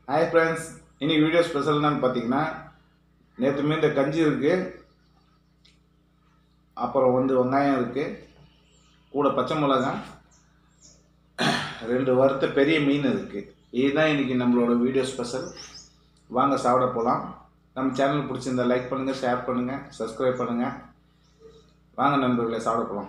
hi friends இன்னைக்கு video special என்னன்னு பார்த்தீங்கன்னா நேற்றுமே இந்த கஞ்சி இருக்குது அப்புறம் வந்து வெங்காயம் இருக்குது கூட பச்சை மிளகாய் ரெண்டு வறுத்த பெரிய மீன் இருக்குது இதுதான் இன்னைக்கு நம்மளோட வீடியோ ஸ்பெஷல் வாங்க சாப்பிட போகலாம் நம்ம சேனல் பிடிச்சிருந்தா லைக் பண்ணுங்கள் ஷேர் பண்ணுங்கள் சப்ஸ்கிரைப் பண்ணுங்கள் வாங்க நண்பர்களே சாப்பிட போகலாம்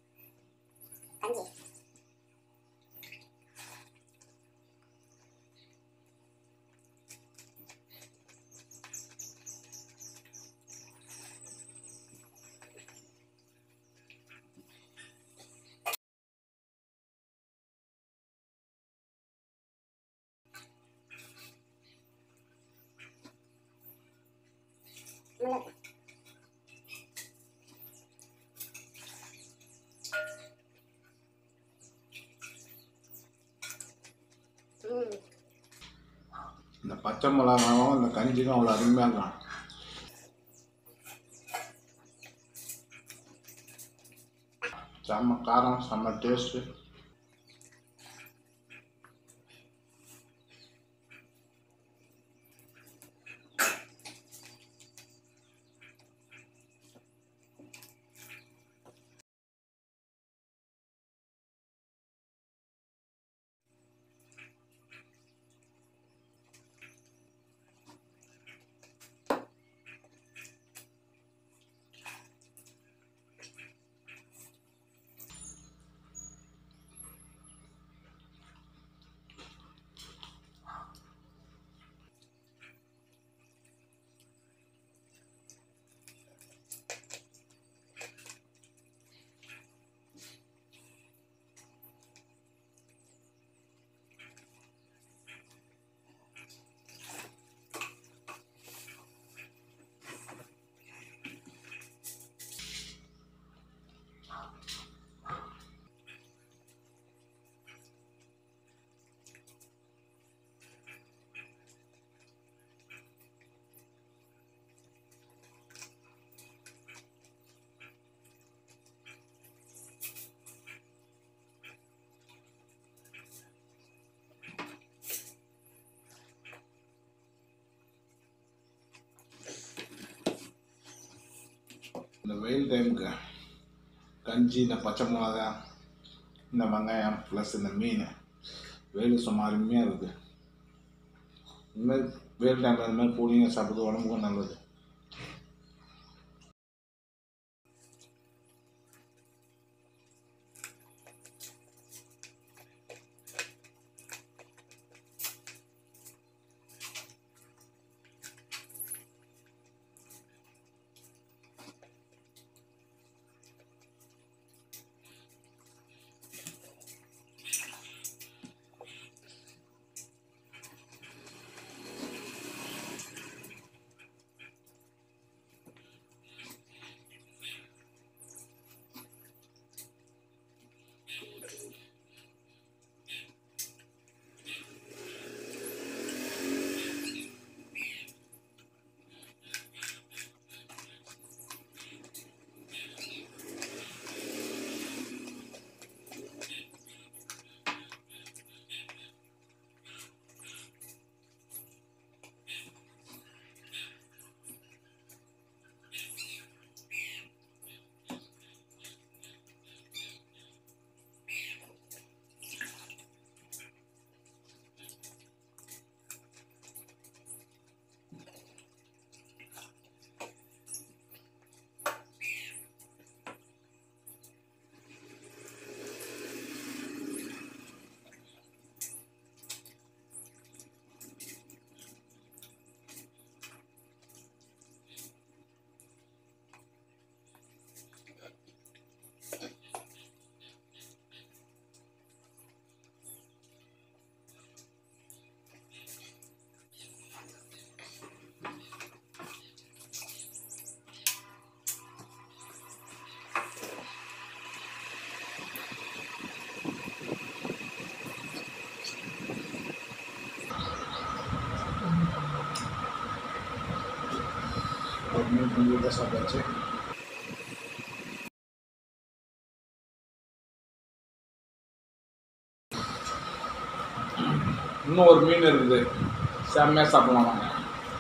இந்த பச்சை மிளகாவும் இந்த கஞ்சிக்கும் அவ்வளோ அருமையாக இருக்கும் செம்ம காரம் செம்ம டேஸ்ட்டு இந்த வெயில் டைமுக்கு கஞ்சி இந்த பச்சை மிளகா இந்த வெங்காயம் ப்ளஸ் இந்த மீன் வெயில் சும்மா அருமையாக இருக்குது இந்தமாதிரி வெயில் டைமில் இந்த மாதிரி கூலிங்காக சாப்பிட்றது உடம்புக்கும் நல்லது ஒரு மீன் கஞ்சி சாப்பிட்டாச்சு இன்னும் ஒரு மீன் இருக்குது செம்மையாக சாப்பிடலாம் வாங்க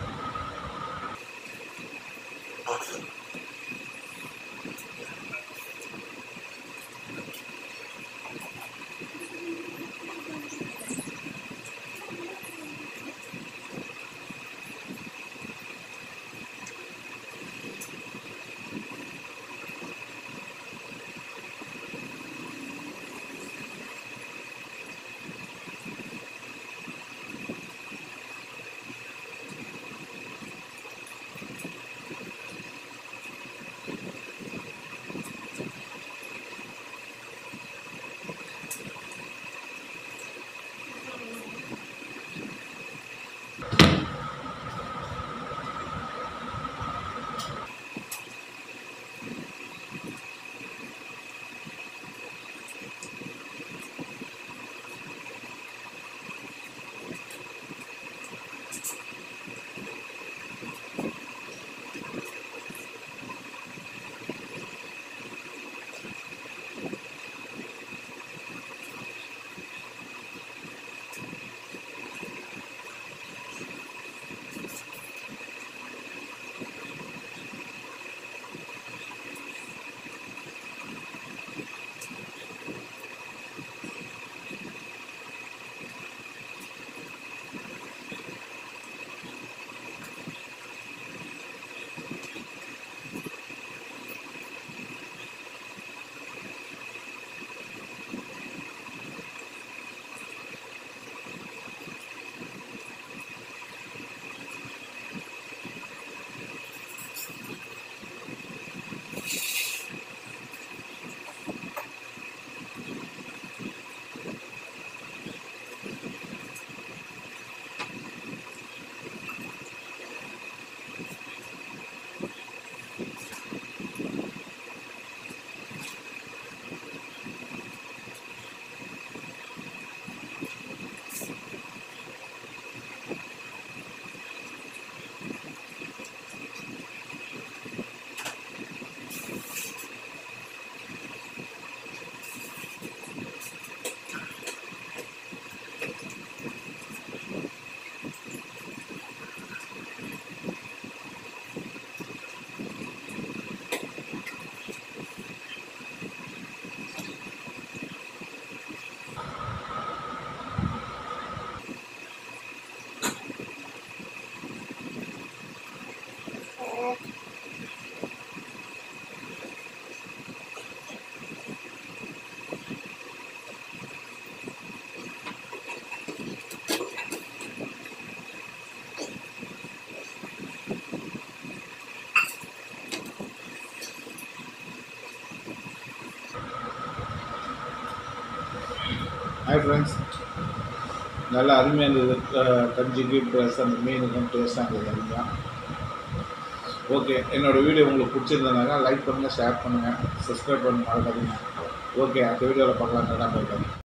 ஹாய் ஃப்ரெண்ட்ஸ் நல்லா அருமையாக இருந்தது க- கஞ்சிக்கு ப்ளஸ் அந்த மீனுக்கும் டேஸ்ட்டாக இருந்தது அருமையாக ஓகே என்னோடய வீடியோ உங்களுக்கு பிடிச்சிருந்ததுனாக்கா லைக் பண்ணுங்கள் ஷேர் பண்ணுங்கள் சப்ஸ்கிரைப் பண்ண மறக்காதீங்க ஓகே அடுத்த வீடியோவில் பார்க்கலாம் நல்லா போயிட்டு